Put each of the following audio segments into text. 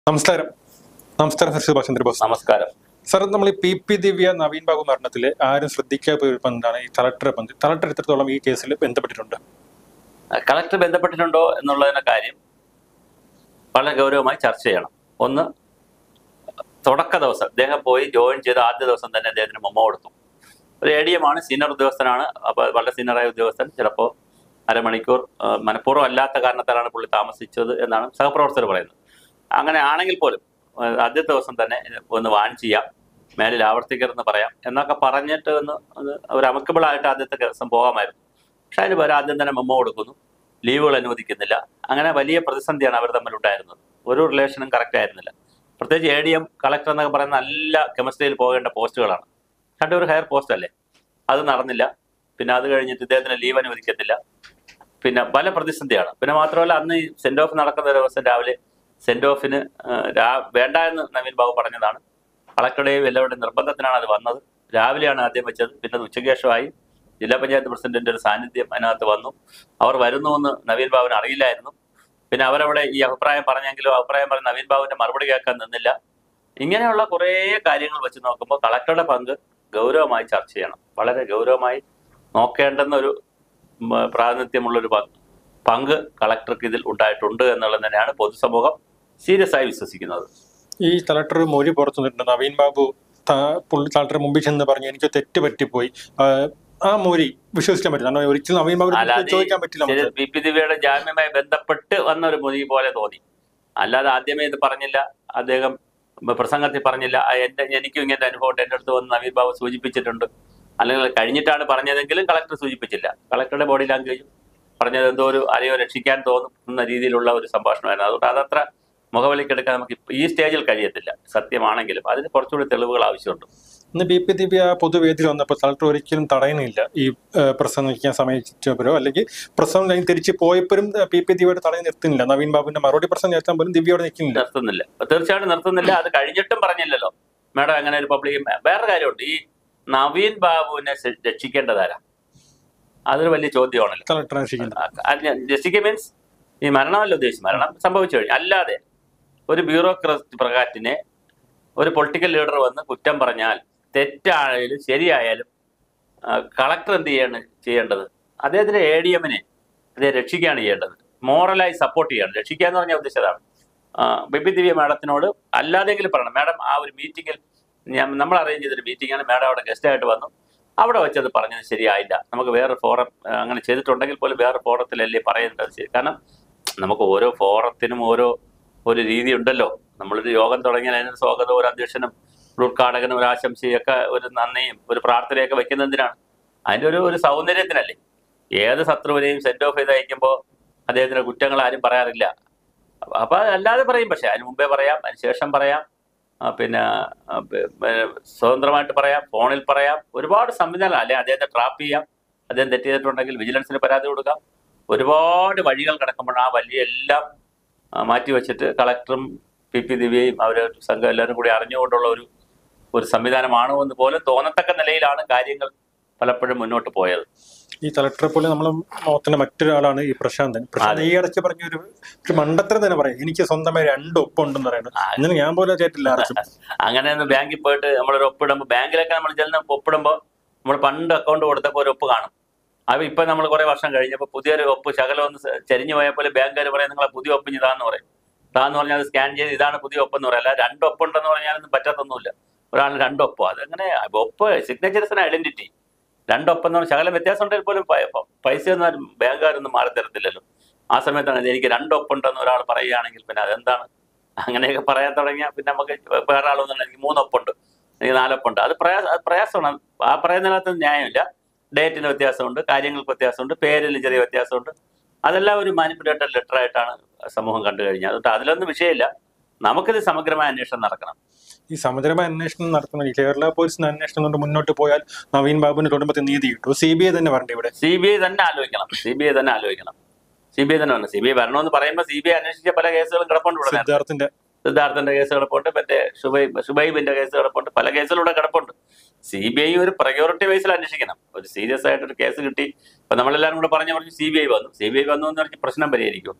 നമസ്കാരം നമസ്കാരം സർ സുഭാഷ് ചന്ദ്രബോസ് നമസ്കാരം സർ നമ്മൾ ഈ പി പി ദിവ്യ നവീൻ ബാബു മരണത്തിൽ ആരും ശ്രദ്ധിക്കാത്ത ഒരു ബന്ധമാണ് ഈ കളക്ടർ ബന്ധം കളക്ടർ എത്രത്തോളം ഈ കേസിൽ ബന്ധപ്പെട്ടിട്ടുണ്ട് കളക്ടർ ബന്ധപ്പെട്ടിട്ടുണ്ടോ എന്നുള്ളതിന്റെ കാര്യം വളരെ ഗൗരവമായി ചർച്ച ചെയ്യണം ഒന്ന് തുടക്ക ദിവസം അദ്ദേഹം പോയി ജോയിൻ ചെയ്ത ആദ്യ ദിവസം തന്നെ അദ്ദേഹത്തിന് മൊമ്മ കൊടുത്തു ഒരു എ ഡി എം ആണ് സീനിയർ ഉദ്യോഗസ്ഥനാണ് അപ്പോൾ വളരെ സീനിയറായ ഉദ്യോഗസ്ഥൻ ചിലപ്പോൾ അരമണിക്കൂർ ആ, മനഃപൂർവ്വം അല്ലാത്ത കാരണത്താലാണ് പുള്ളി താമസിച്ചത് എന്നാണ് സഹപ്രവർത്തകർ പറയുന്നത് അങ്ങനെ ആണെങ്കിൽ പോലും ആ, ആദ്യത്തെ ദിവസം തന്നെ ഒന്ന് വാൺ ചെയ്യാം മേലിൽ ആവർത്തിക്കരുതെന്ന് പറയാം എന്നൊക്കെ പറഞ്ഞിട്ട് ഒന്ന് ഒന്ന് ഒരു amicable ആയിട്ട് ആദ്യത്തെ ദിവസം പോകാമായിരുന്നു പക്ഷെ അതിന് പകരം ആദ്യം തന്നെ മെമ്മോ കൊടുക്കുന്നു ലീവുകൾ അനുവദിക്കുന്നില്ല അങ്ങനെ വലിയ പ്രതിസന്ധിയാണ് അവർ തമ്മിലുണ്ടായിരുന്നത് ഒരു റിലേഷനും കറക്റ്റ് ആയിരുന്നില്ല പ്രത്യേകിച്ച് എ ഡി എം കളക്ടർ എന്നൊക്കെ പറയുന്ന നല്ല കെമിസ്ട്രിയിൽ പോകേണ്ട പോസ്റ്റുകളാണ് രണ്ടും ഒരു ഹയർ പോസ്റ്റ് അല്ലേ അത് നടന്നില്ല പിന്നെ അത് കഴിഞ്ഞിട്ട് ഇദ്ദേഹത്തിന് ലീവ് അനുവദിക്കത്തില്ല പിന്നെ പല പ്രതിസന്ധിയാണ് പിന്നെ മാത്രമല്ല അന്ന് ഈ സെന്റ് ഓഫ് നടക്കുന്ന ദിവസം രാവിലെ സെന്റ് ഓഫിന് വേണ്ട എന്ന് നവീൻ ബാബു പറഞ്ഞതാണ് കളക്ടറുടെയും എല്ലാവരുടെയും നിർബന്ധത്തിനാണ് അത് വന്നത് രാവിലെയാണ് ആദ്യം വെച്ചത് പിന്നെ അത് ഉച്ചയ്ക്ക് ശേഷമായി ജില്ലാ പഞ്ചായത്ത് പ്രസിഡന്റിന്റെ ഒരു സാന്നിധ്യം അതിനകത്ത് വന്നു അവർ വരുന്നുവെന്ന് നവീൻ ബാബുവിന് അറിയില്ലായിരുന്നു പിന്നെ അവരവിടെ ഈ അഭിപ്രായം പറഞ്ഞെങ്കിലും അഭിപ്രായം പറഞ്ഞ നവീൻ ബാബുവിന്റെ മറുപടി കേൾക്കാൻ നിന്നില്ല ഇങ്ങനെയുള്ള കുറേ കാര്യങ്ങൾ വെച്ച് നോക്കുമ്പോൾ കളക്ടറുടെ പങ്ക് ഗൗരവമായി ചർച്ച ചെയ്യണം വളരെ ഗൗരവമായി നോക്കേണ്ടുന്ന ഒരു ഉം, പ്രാതിനിധ്യമുള്ളൊരു പങ്ക് പങ്ക് കളക്ടർക്ക് ഇതിൽ ഉണ്ടായിട്ടുണ്ട് എന്നുള്ളത് തന്നെയാണ് പൊതുസമൂഹം സീരിയസ് ആയി വിശ്വസിക്കുന്നത് ഈ കളക്ടർ മൊഴി പുറത്തു നിന്നിട്ടുണ്ട് നവീൻ ബാബു ത- പുള്ളി കളക്ടർ മുമ്പിൽ ചെന്ന് പറഞ്ഞു എനിക്ക് തെറ്റ് പറ്റിപ്പോയി ആ, ആ മൊഴി വിശ്വസിക്കാൻ പറ്റില്ല കാരണം ഒരിക്കലും നവീൻ ബാബു അല്ലാതെ ചോദിക്കാൻ പറ്റില്ല ശരി, നമുക്ക്. പി പി ദിവ്യയുടെ ജാമ്യവുമായി ബന്ധപ്പെട്ട് വന്ന ഒരു മുതി പോലെ തോന്നി അല്ലാതെ ആദ്യമേ ഇത് പറഞ്ഞില്ല അദ്ദേഹം പ്രസംഗത്തിൽ പറഞ്ഞില്ല ആ, എന്റെ എനിക്കും ഇങ്ങനെ അനുഭവം ഉണ്ട് എന്റെ അടുത്ത് വന്ന് നവീൻ ബാബു സൂചിപ്പിച്ചിട്ടുണ്ട് അല്ലെങ്കിൽ കഴിഞ്ഞിട്ടാണ് പറഞ്ഞതെങ്കിലും കളക്ടർ സൂചിപ്പിച്ചില്ല കളക്ടറുടെ ബോഡി ലാംഗ്വേജും പറഞ്ഞത് എന്തോ ഒരു ആരെയോ രക്ഷിക്കാൻ തോന്നുന്ന രീതിയിലുള്ള ഒരു സംഭാഷണമായിരുന്നു അതുകൊണ്ട് അതത്ര മുഖവിളിക്കെടുക്കാൻ നമുക്ക് ഇപ്പ- ഈ സ്റ്റേജിൽ കഴിയത്തില്ല സത്യമാണെങ്കിലും അതിന് കുറച്ചുകൂടി തെളിവുകൾ ആവശ്യമുണ്ട് ഇന്ന് ബി പി ദിവ്യ പൊതുവേദിയിൽ വന്നപ്പോൾ കളക്ടർ ഒരിക്കലും തടയുന്നില്ല ഈ ആ, പ്രസംഗിക്കാൻ സമയച്ചപ്പോഴോ അല്ലെങ്കിൽ പ്രസംഗം കഴിഞ്ഞ് തിരിച്ച് പോയപ്പോഴും പി പി ദിവ്യയുടെ തടയി നിർത്തുന്നില്ല നവീൻ ബാബുവിന്റെ മറുപടി പ്രസംഗം നിർത്താൻ പോലും ദിവ്യയോട് നിൽക്കുന്നില്ല നിർത്തുന്നില്ല തീർച്ചയായിട്ടും നിർത്തുന്നില്ല അത് കഴിഞ്ഞിട്ടും പറഞ്ഞില്ലല്ലോ മേഡം അങ്ങനെ ഒരു പബ്ലിക് വേറെ കാര്യമുണ്ട് ഈ നവീൻ ബാബുവിനെ ശ- രക്ഷിക്കേണ്ടതാരാ അതൊരു വലിയ ചോദ്യമാണല്ലോ കളക്ടർ അന്വേഷിക്കുന്നത് രക്ഷിക്കുക മീൻസ് ഈ മരണമല്ല ഉദ്ദേശിച്ചു മരണം സംഭവിച്ചു കഴിഞ്ഞു അല്ലാതെ ഒരു ബ്യൂറോക്രറ്റ് പ്രകാറ്റിനെ ഒരു പൊളിറ്റിക്കൽ ലീഡർ വന്ന് കുറ്റം പറഞ്ഞാൽ തെറ്റായാലും ശരിയായാലും കളക്ടർ എന്ത് ചെയ്യാണ് ചെയ്യേണ്ടത് അദ്ദേഹത്തിന്റെ എ ഡി എമ്മിനെ അദ്ദേഹം രക്ഷിക്കുകയാണ് ചെയ്യേണ്ടത് മോറലായി സപ്പോർട്ട് ചെയ്യണം രക്ഷിക്കുക എന്ന് പറഞ്ഞ ഉദ്ദേശതാണ് ബിബി ദിവ്യ മാഡത്തിനോട് അല്ലാതെങ്കിലും പറയണം മാഡം ആ ഒരു മീറ്റിങ്ങിൽ ഞാൻ നമ്മൾ അറേഞ്ച് ചെയ്തൊരു മീറ്റിംഗാണ് മാഡം അവിടെ ഗസ്റ്റായിട്ട് വന്നു അവിടെ വെച്ചത് പറഞ്ഞത് ശരിയായില്ല നമുക്ക് വേറെ ഫോറം ആ, അങ്ങനെ ചെയ്തിട്ടുണ്ടെങ്കിൽ പോലും വേറെ ഫോറത്തിലല്ലേ പറയേണ്ടത് ശരി കാരണം നമുക്ക് ഓരോ ഫോറത്തിനും ഓരോ ഒരു രീതി ഉണ്ടല്ലോ നമ്മളൊരു യോഗം തുടങ്ങിയാൽ അതിന് സ്വാഗതം ഒരു അധ്യക്ഷനും ഒരു ഉദ്ഘാടകനും ഒരു ആശംസയൊക്കെ ഒരു നന്ദിയും ഒരു പ്രാർത്ഥനയൊക്കെ വെക്കുന്നത് എന്തിനാണ് അതിൻ്റെ ഒരു ഒരു സൗന്ദര്യത്തിനല്ലേ ഏത് ശത്രുവിനെയും സെൻഡ് ഓഫ് ചെയ്ത് അയക്കുമ്പോൾ അദ്ദേഹത്തിന്റെ കുറ്റങ്ങൾ ആരും പറയാറില്ല അപ്പൊ- അപ്പൊ അല്ലാതെ പറയും പക്ഷെ അതിന് മുമ്പേ പറയാം അതിന് ശേഷം പറയാം ആ, പിന്നെ ആ, പി- പിന്നെ സ്വതന്ത്രമായിട്ട് പറയാം ഫോണിൽ പറയാം ഒരുപാട് സംവിധാനം അല്ലെ അദ്ദേഹത്തെ ട്രാപ്പ് ചെയ്യാം അദ്ദേഹം തെറ്റ് ചെയ്തിട്ടുണ്ടെങ്കിൽ വിജിലൻസിന് പരാതി കൊടുക്കാം ഒരുപാട് വഴികൾ കിടക്കുമ്പോൾ ആ വലിയ എല്ലാം ആ, മാറ്റി വെച്ചിട്ട് കളക്ടറും പി പി ദിവ്യയും അവരെ സംഘം എല്ലാവരും കൂടി അറിഞ്ഞുകൊണ്ടുള്ള ഒരു ഒരു സംവിധാനമാണോ എന്ന് പോലും തോന്നത്തക്ക നിലയിലാണ് കാര്യങ്ങൾ പലപ്പോഴും മുന്നോട്ട് പോയത് ഈ കളക്ടറെ പോലെ നമ്മൾ നോക്കുന്ന മറ്റൊരാളാണ് ഈ പ്രശാന്തൻ പ്രശാന്ത് അതെ. ഈ ഇടയ്ക്ക് പറഞ്ഞ ഒരു ഒരു മണ്ടത്തരം തന്നെ പറയാം എനിക്ക് സ്വന്തമായി രണ്ട് ഒപ്പുണ്ടെന്ന് പറയുന്നത് ആ. അങ്ങനെ ഞാൻ പോലും കേട്ടില്ല ആർക്കും അങ്ങനെ ഒന്ന് ബാങ്കിൽ പോയിട്ട് നമ്മളൊരു ഒപ്പിടുമ്പോൾ ബാങ്കിലൊക്കെ നമ്മൾ ചെന്ന് ഒപ്പിടുമ്പോൾ നമ്മൾ പണ്ട് അക്കൗണ്ട് കൊടുത്തപ്പോൾ ഒരു ഒപ്പ് കാണും അത് ഇപ്പൊ നമ്മൾ കുറെ വർഷം കഴിഞ്ഞപ്പോൾ പുതിയൊരു ഒപ്പ് ശകലം ഒന്ന് സ- ചരിഞ്ഞു പോയാൽ പോലെ ബാങ്കുകാർ പറയും നിങ്ങളെ പുതിയ ഒപ്പ് ഇതാന്ന് പറയും ഇതാന്ന് പറഞ്ഞാൽ അത് സ്കാൻ ചെയ്ത് ഇതാണ് പുതിയ ഒപ്പെന്ന് പറയും അല്ല രണ്ട് ഒപ്പുണ്ടെന്ന് പറഞ്ഞാലൊന്നും പറ്റത്തൊന്നുമില്ല ഒരാളിന് രണ്ട് ഒപ്പോ അതെങ്ങനെ ഒപ്പ് സിഗ്നേച്ചേഴ്സിന് ഐഡന്റിറ്റി രണ്ടൊപ്പം എന്ന് പറഞ്ഞാൽ ശകലം വ്യത്യാസം ഉണ്ടെങ്കിൽ പോലും പ- പ- പൈസ ഒന്നും ബാങ്കുകാരൊന്നും മാറി തരത്തില്ലല്ലോ ആ സമയത്താണ് ഇത് എനിക്ക് രണ്ടൊപ്പുണ്ടെന്ന് ഒരാൾ പറയുകയാണെങ്കിൽ പിന്നെ അതെന്താണ് അങ്ങനെയൊക്കെ പറയാൻ തുടങ്ങിയാൽ പിന്നെ നമുക്ക് വേറെ ആളൊന്നും എനിക്ക് മൂന്നൊപ്പുണ്ട് എനിക്ക് നാലൊപ്പുണ്ട് അത് പ്രയാസ അത് പ്രയാസമാണ് ആ പറയുന്നതിനകത്ത് ന്യായമില്ല ഡേറ്റിന് വ്യത്യാസമുണ്ട് കാര്യങ്ങൾക്ക് വ്യത്യാസമുണ്ട് പേരിൽ ചെറിയ വ്യത്യാസമുണ്ട് അതെല്ലാം ഒരു മാനിപ്പുലേറ്റഡ് ലെറ്റർ ആയിട്ടാണ് സമൂഹം കണ്ടു കഴിഞ്ഞത് അതുകൊണ്ട് അതിലൊന്നും വിഷയമില്ല നമുക്കിത് സമഗ്രമായ അന്വേഷണം നടക്കണം ഈ സമഗ്രമായ അന്വേഷണം നടത്തുന്ന ഈ കേരള പോലീസിന് അന്വേഷണം കൊണ്ട് മുന്നോട്ട് പോയാൽ നവീൻ ബാബുവിന്റെ കുടുംബത്തിൽ നീതി കിട്ടും സി ബി ഐ തന്നെ പറഞ്ഞു ഇവിടെ സി ബി ഐ തന്നെ ആലോചിക്കണം സി ബി ഐ തന്നെ ആലോചിക്കണം സി ബി ഐ തന്നെ വരണം സി ബി ഐ വരണമെന്ന് പറയുമ്പോൾ സി ബി ഐ അന്വേഷിച്ച പല കേസുകളും കിടപ്പുണ്ട് ഇവിടെ നേരത്തെ. സിദ്ധാർത്ഥിന്റെ സിദ്ധാർത്ഥന്റെ കേസ് കിടപ്പുണ്ട് മറ്റേ ഷുബൈ ഷുബൈബിന്റെ കേസ് കിടപ്പുണ്ട് പല കേസുകളിലൂടെ കിടപ്പുണ്ട് സി ബി ഐ ഒരു പ്രയോറിറ്റി ബേസിൽ അന്വേഷിക്കണം ഒരു സീരിയസ് ആയിട്ട് ഒരു കേസ് കിട്ടി ഇപ്പൊ നമ്മളെല്ലാരും കൂടെ പറഞ്ഞ പറഞ്ഞു സി ബി ഐ വന്നു സി ബി ഐ വന്നു എന്ന് പറഞ്ഞ് പ്രശ്നം പരിഹരിക്കും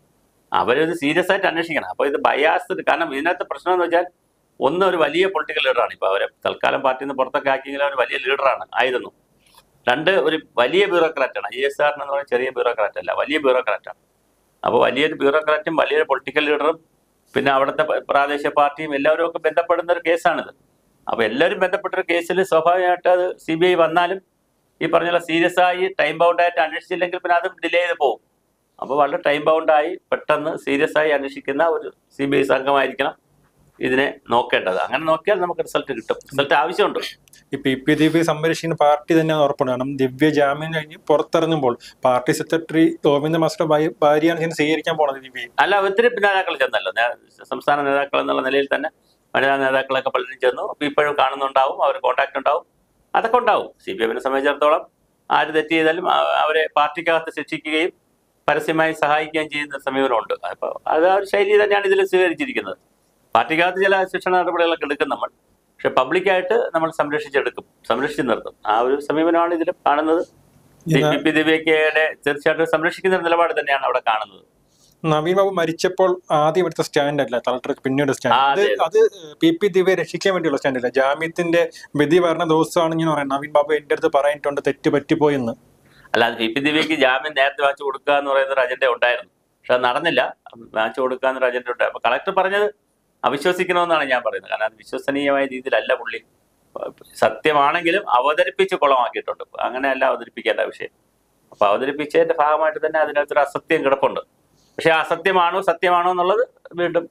അവരത് സീരിയസ് ആയിട്ട് അന്വേഷിക്കണം അപ്പോൾ ഇത് ബയാസ് കാരണം ഇതിനകത്ത് പ്രശ്നം എന്ന് വെച്ചാൽ ഒന്ന് ഒരു വലിയ പൊളിറ്റിക്കൽ ലീഡറാണ് ഇപ്പോൾ അവരെ തൽക്കാലം പാർട്ടിയിൽ നിന്ന് പുറത്തൊക്കെ ആക്കിയെങ്കിലും അവർ വലിയ ലീഡറാണ് ആയിരുന്നു രണ്ട് ഒരു വലിയ ബ്യൂറോക്രാറ്റാണ് ഐ എസ് ആറിന് എന്ന് പറയുന്ന ചെറിയ ബ്യൂറോക്രാറ്റ് അല്ല വലിയ ബ്യൂറോക്രാറ്റാണ് അപ്പോൾ വലിയൊരു ബ്യൂറോക്രാറ്റും വലിയൊരു പൊളിറ്റിക്കൽ ലീഡറും പിന്നെ അവിടുത്തെ പ- പ്രാദേശിക പാർട്ടിയും എല്ലാവരും ഒക്കെ ബന്ധപ്പെടുന്ന ഒരു കേസാണിത് അപ്പോൾ എല്ലാവരും ബന്ധപ്പെട്ടൊരു കേസിൽ സ്വാഭാവികമായിട്ട് അത് സി ബി ഐ വന്നാലും ഈ പറഞ്ഞ സീരിയസ് ആയി ടൈം ബൗണ്ട് ആയിട്ട് അന്വേഷിച്ചില്ലെങ്കിൽ പിന്നെ അതും ഡിലേ ചെയ്ത് പോകും അപ്പോൾ വളരെ ടൈം ബൗണ്ട് ആയി പെട്ടെന്ന് സീരിയസ് ആയി അന്വേഷിക്കുന്ന ഒരു സി ബി ഐ സംഘമായിരിക്കണം ഇതിനെ നോക്കേണ്ടത് അങ്ങനെ നോക്കിയാൽ നമുക്ക് റിസൾട്ട് കിട്ടും റിസൾട്ട് ആവശ്യമുണ്ട് ഈ പി പി ദിവ്യ സംരക്ഷിക്കുന്ന പാർട്ടി തന്നെയാണ് ഉറപ്പാണ് കാരണം ദിവ്യ ജാമ്യം കഴിഞ്ഞ് പുറത്തിറങ്ങുമ്പോൾ പാർട്ടി സെക്രട്ടറി ഗോവിന്ദ മാസ്റ്റർ ഭാര്യ- ഭാര്യയാണ് ഇതിനെ സ്വീകരിക്കാൻ പോണത് ദിവ്യ അല്ല ഒത്തിരി നേതാക്കൾ ചെന്നല്ലോ നേ- സംസ്ഥാന നേതാക്കൾ എന്നുള്ള നിലയിൽ തന്നെ വനിതാ നേതാക്കളൊക്കെ പലരും ചെന്നു ഇപ്പൊ ഇപ്പോഴും കാണുന്നുണ്ടാവും അവർ കോൺടാക്ട് ഉണ്ടാവും അതൊക്കെ ഉണ്ടാവും സി പി എമ്മിനെ സംബന്ധിച്ചിടത്തോളം ആര് തെറ്റ് ചെയ്താലും ആ- അവരെ പാർട്ടിക്കകത്ത് ശിക്ഷിക്കുകയും പരസ്യമായി സഹായിക്കുകയും ചെയ്യുന്ന സമീപനമുണ്ട് അപ്പോൾ അത് ആ ഒരു ശൈലി തന്നെയാണ് ഇതിൽ സ്വീകരിച്ചിരിക്കുന്നത് പാർട്ടിക്കകത്ത് ചില ശിക്ഷണ നടപടികളൊക്കെ എടുക്കും നമ്മൾ പക്ഷെ പബ്ലിക്കായിട്ട് നമ്മൾ സംരക്ഷിച്ചെടുക്കും സംരക്ഷിച്ച് നിർത്തും ആ ഒരു സമീപനമാണ് ഇതിൽ കാണുന്നത് ഇന്ന് പി പി ദിവ്യക്കയുടെ തീർച്ചയായിട്ടും സംരക്ഷിക്കുന്ന ഒരു നിലപാട് തന്നെയാണ് അവിടെ കാണുന്നത് നവീൻ ബാബു മരിച്ചപ്പോൾ ആദ്യം എടുത്ത സ്റ്റാൻഡ് അല്ല കളക്ടർ പിന്നീട് ആ, സ്റ്റാൻഡ് അത് അതെ. അത് പി പി ദിവ്യയെ രക്ഷിക്കാൻ വേണ്ടിയുള്ള സ്റ്റാൻഡ് അല്ല ജാമ്യത്തിന്റെ വിധി പറഞ്ഞ ദിവസമാണ് ഇങ്ങനെ പറയുന്നത് നവീൻ ബാബു എന്റെ അടുത്ത് പറഞ്ഞിട്ടുണ്ട് തെറ്റ് പറ്റിപ്പോയി എന്ന് അല്ല അത് പി പി ദിവ്യക്ക് ജാമ്യം നേരത്തെ വാങ്ങിച്ചു കൊടുക്കുക എന്ന് പറയുന്ന ഒരു അജണ്ട ഉണ്ടായിരുന്നു പക്ഷെ അത് നടന്നില്ല വാങ്ങിച്ചു കൊടുക്കുക എന്നൊരു അജണ്ട ഉണ്ടായി അപ്പൊ കളക്ടർ പറഞ്ഞത് അവിശ്വസിക്കണമെന്നാണ് ഞാൻ പറയുന്നത് കാരണം അത് വിശ്വസനീയമായ രീതിയിലല്ല പുള്ളി സത്യമാണെങ്കിലും അവതരിപ്പിച്ച് കുളമാക്കിയിട്ടുണ്ട് അങ്ങനെയല്ല അവതരിപ്പിക്കേണ്ട വിഷയം അപ്പൊ അവതരിപ്പിച്ചതിന്റെ ഭാഗമായിട്ട് തന്നെ അതിനകത്തൊരു അസത്യം കിടപ്പുണ്ട് പക്ഷെ അസത്യമാണോ സത്യമാണോ എന്നുള്ളത് വീണ്ടും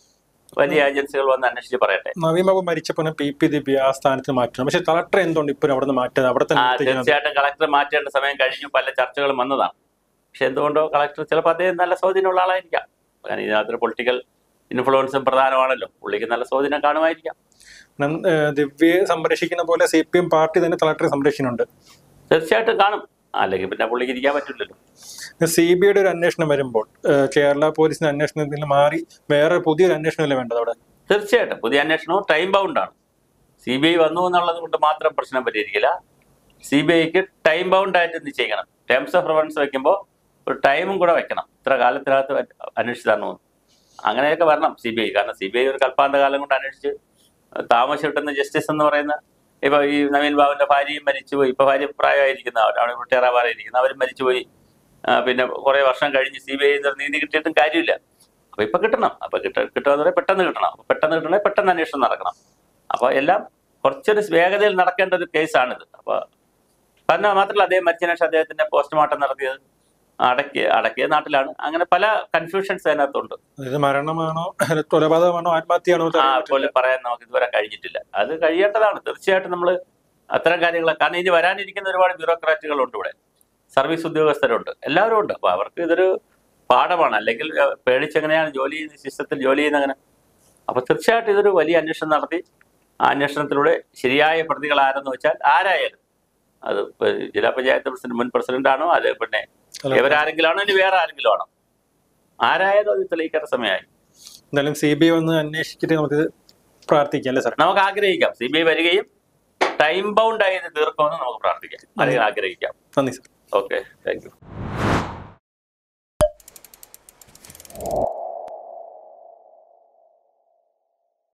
വലിയ ഏജൻസികൾ വന്ന് അന്വേഷിച്ച് പറയട്ടെ നവീൻ ബാബു മരിച്ചപ്പോൾ പി പി ദിവ്യ ആ സ്ഥാനത്ത് മാറ്റണം പക്ഷെ കളക്ടർ എന്തുകൊണ്ട് ഇപ്പോഴും അവിടെ നിന്ന് മാറ്റത് അവിടെ തന്നെ ആ നിർത്തിക്കുന്നത്? തീർച്ചയായിട്ടും കളക്ടർ മാറ്റേണ്ട സമയം കഴിഞ്ഞു പല ചർച്ചകളും വന്നതാണ് പക്ഷെ എന്തുകൊണ്ടോ കളക്ടർ ചിലപ്പോൾ അദ്ദേഹം നല്ല സ്വാധീനമുള്ള ആളായിരിക്കാം കാരണം ഇതിനകത്തൊരു പൊളിറ്റിക്കൽ ഇൻഫ്ലുവൻസും പ്രധാനമാണല്ലോ പുള്ളിക്ക് നല്ല സ്വാധീനം കാണുമായിരിക്കാം നം- ഏഹ് ദിവ്യയെ സംരക്ഷിക്കുന്ന പോലെ സി പി എം പാർട്ടി തന്നെ കളക്ടറെ സംരക്ഷിക്കുന്നുണ്ട് തീർച്ചയായിട്ടും കാണും അല്ലെങ്കിൽ പിന്നെ പുള്ളിക്ക് ഇരിക്കാൻ പറ്റില്ലല്ലോ സി ബി ഐയുടെ ഒരു അന്വേഷണം വരുമ്പോൾ ഏഹ് കേരള പോലീസിന്റെ അന്വേഷണത്തിൽ നിന്ന് മാറി വേറെ പുതിയൊരു അന്വേഷണമല്ലേ വേണ്ടത് അവിടെ തീർച്ചയായിട്ടും പുതിയ അന്വേഷണവും ടൈം ബൗണ്ടാണ് സി ബി ഐ വന്നു എന്നുള്ളത് കൊണ്ട് മാത്രം പ്രശ്നം പരിഹരിക്കില്ല സി ബി ഐക്ക് ടൈം ബൗണ്ട് ആയിട്ട് നിശ്ചയിക്കണം ടേംസ് ഓഫ് റെഫറൻസ് വെക്കുമ്പോൾ ഒരു ടൈമും കൂടെ വെക്കണം ഇത്ര കാലത്തിനകത്ത് അന്വേഷിച്ച് തരണമെന്ന് അങ്ങനെയൊക്കെ വരണം സി ബി ഐ കാരണം സി ബി ഐ ഒരു കൽപ്പാന്ത കാലം കൊണ്ട് അന്വേഷിച്ച് താമസം കിട്ടുന്ന ജസ്റ്റിസ് എന്ന് പറയുന്ന ഇപ്പൊ ഈ നവീൻ ബാബുവിന്റെ ഭാര്യയും മരിച്ചുപോയി ഇപ്പൊ ഭാര്യ പ്രായമായിരിക്കുന്ന അവർ അവിടെ റിട്ടയർ ആവാറായിരിക്കുന്ന അവരും മരിച്ചുപോയി ആ, പിന്നെ കുറെ വർഷം കഴിഞ്ഞ് സി ബി ഐ നീതി കിട്ടിയിട്ടും കാര്യമില്ല അപ്പൊ ഇപ്പൊ കിട്ടണം അപ്പൊ കിട്ട കിട്ടുക എന്ന് പറഞ്ഞാൽ പെട്ടെന്ന് കിട്ടണം അപ്പൊ പെട്ടെന്ന് കിട്ടണമെങ്കിൽ പെട്ടെന്ന് അന്വേഷണം നടക്കണം അപ്പൊ എല്ലാം കുറച്ചൊരു വേഗതയിൽ നടക്കേണ്ട ഒരു കേസാണിത് അപ്പൊ കാരണം മാത്രമല്ല അദ്ദേഹം മരിച്ചതിന് ശേഷം അദ്ദേഹത്തിന്റെ പോസ്റ്റ്മോർട്ടം നടത്തിയത് അടക്കിയ അടക്കിയ നാട്ടിലാണ് അങ്ങനെ പല കൺഫ്യൂഷൻസ് അതിനകത്തുണ്ട് അതായത് മരണമാണോ അല്ല കൊലപാതകമാണോ ആത്മഹത്യയാണോ എന്ന് ആ അറിയാൻ പറ്റില്ല. പോലെ പറയാൻ നമുക്ക് ഇതുവരെ കഴിഞ്ഞിട്ടില്ല അത് കഴിയേണ്ടതാണ് തീർച്ചയായിട്ടും നമ്മൾ അത്തരം കാര്യങ്ങൾ കാരണം ഇനി വരാനിരിക്കുന്ന ഒരുപാട് ബ്യൂറോക്രാറ്റുകളുണ്ട് ഇവിടെ സർവീസ് ഉദ്യോഗസ്ഥരുണ്ട് എല്ലാവരും ഉണ്ട് അപ്പൊ അവർക്ക് ഇതൊരു പാഠമാണ് അല്ലെങ്കിൽ അഹ്, പേടിച്ചെങ്ങനെയാണ് ജോലി ചെയ്യുന്ന സിസ്റ്റത്തിൽ ജോലി ചെയ്യുന്ന അങ്ങനെ അപ്പൊ തീർച്ചയായിട്ടും ഇതൊരു വലിയ അന്വേഷണം നടത്തി ആ അന്വേഷണത്തിലൂടെ ശരിയായ പ്രതികൾ ആരെന്ന് വെച്ചാൽ ആരായാലും അത് ഇപ്പൊ ജില്ലാ പഞ്ചായത്ത് പ്രസിഡന്റ് മുൻ പ്രസിഡന്റ് ആണോ അത് പിന്നെ അല്ല. ഇവരാരെങ്കിലും ആണോ ഇനി വേറെ ആരെങ്കിലും ആണോ ആരായാലും അത് തെളിയിക്കേണ്ട സമയമായി എന്തായാലും സി ബി ഐ വന്ന് അന്വേഷിച്ചിട്ട് നമുക്ക് പ്രാർത്ഥിക്കാം അല്ലേ സാർ നമുക്ക് ആഗ്രഹിക്കാം സി ബി ഐ വരികയും ടൈം ബൗണ്ട് ആയത് തീർക്കുമെന്ന് നമുക്ക് പ്രാർത്ഥിക്കാം അല്ലെങ്കിൽ ആഗ്രഹിക്കാം നന്ദി സാർ ഓക്കെ താങ്ക് യു